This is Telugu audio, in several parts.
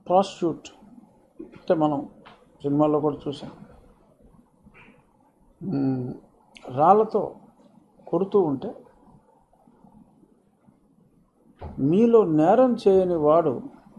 ప్రాస్టిట్యూట్ అంటే మనం సినిమాల్లో కూడా చూసాం మ్, రాళ్ళతో కొడుతూ ఉంటే మీలో నేరం చేయని వాడు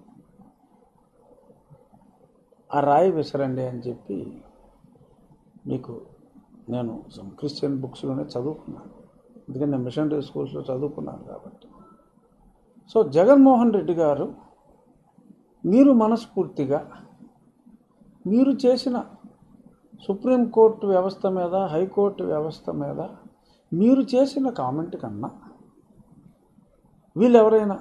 ఆ రాయి విసరండి అని చెప్పి మీకు నేను some క్రిస్టియన్ బుక్స్లోనే చదువుకున్నాను ఎందుకంటే నేను మిషనరీ స్కూల్స్లో చదువుకున్నాను కాబట్టి సో జగన్మోహన్ రెడ్డి గారు మీరు మనస్ఫూర్తిగా మీరు చేసిన సుప్రీంకోర్టు వ్యవస్థ మీద హైకోర్టు వ్యవస్థ మీద మీరు చేసిన కామెంట్ కన్నా వీళ్ళు ఎవరైనా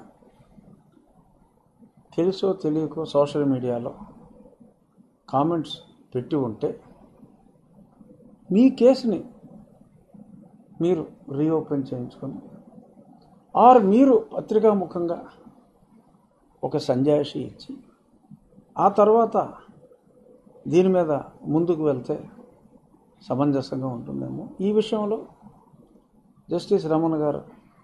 తెలుసో తెలియకో సోషల్ మీడియాలో కామెంట్స్ పెట్టి ఉంటే మీ కేసుని మీరు రీఓపెన్ చేయించుకొని ఆర్ మీరు పత్రికాముఖంగా ఒక సంజాయిషి ఇచ్చి ఆ తర్వాత దీని మీద ముందుకు వెళ్తే సమంజసంగా ఉంటుందేమో ఈ విషయంలో జస్టిస్ రమణ గారు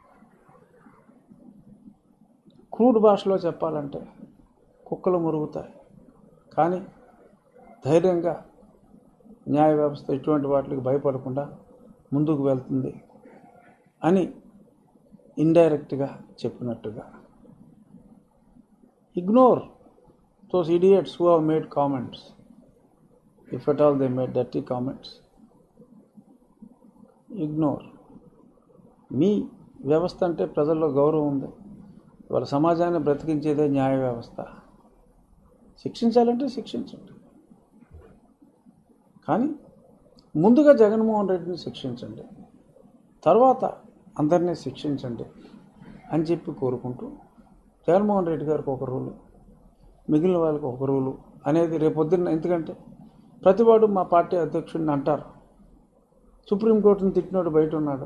క్రూడ్ భాషలో చెప్పాలంటే కుక్కలు మురుగుతాయి కానీ ధైర్యంగా న్యాయ వ్యవస్థ ఇటువంటి వాటికి భయపడకుండా ముందుకు వెళ్తుంది అని ఇండైరెక్ట్గా చెప్పినట్టుగా ignore those idiots who have made comments if at all they made dirty comments ignore మీ వ్యవస్థ అంటే ప్రజల్లో గౌరవం ఉంది వాళ్ళ సమాజాన్ని బ్రతికించేదే న్యాయ వ్యవస్థ శిక్షించాలంటే శిక్షించండి కానీ ముందుగా జగన్మోహన్ రెడ్డిని శిక్షించండి తర్వాత అందరినీ శిక్షించండి అని చెప్పి కోరుకుంటూ జగన్మోహన్ రెడ్డి గారికి ఒక రూలు మిగిలిన వాళ్ళకి ఒక రూలు అనేది రేపొద్దున్న ఎందుకంటే ప్రతివాడు మా పార్టీ అధ్యక్షుడిని అంటారు సుప్రీంకోర్టుని తిట్టినోడు బయట ఉన్నాడు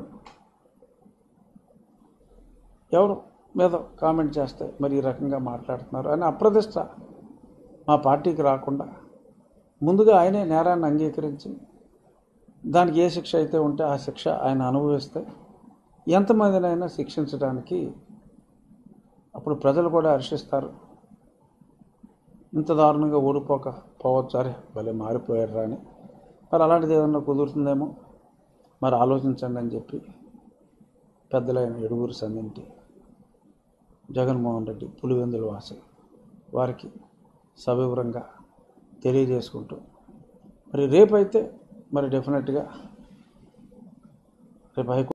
ఎవరు మీద కామెంట్ చేస్తే మరి ఈ రకంగా మాట్లాడుతున్నారు అని అప్రదిష్ట మా పార్టీకి రాకుండా ముందుగా ఆయనే నేరాన్ని అంగీకరించి దానికి ఏ శిక్ష అయితే ఉంటే ఆ శిక్ష ఆయన అనుభవిస్తే ఎంతమందినైనా శిక్షించడానికి అప్పుడు ప్రజలు కూడా హర్షిస్తారు ఇంత దారుణంగా ఓడిపోక పోవచ్చు అరే భలే మారిపోయారు అని మరి అలాంటిది ఏదన్నా కుదురుతుందేమో మరి ఆలోచించండి అని చెప్పి పెద్దలైన ఎడుగురు సందింటి జగన్మోహన్ రెడ్డి పులివెందుల వాసి వారికి సవివరంగా తెలియజేసుకుంటూ మరి రేపైతే మరి డెఫినెట్గా రేపు హైకోర్టు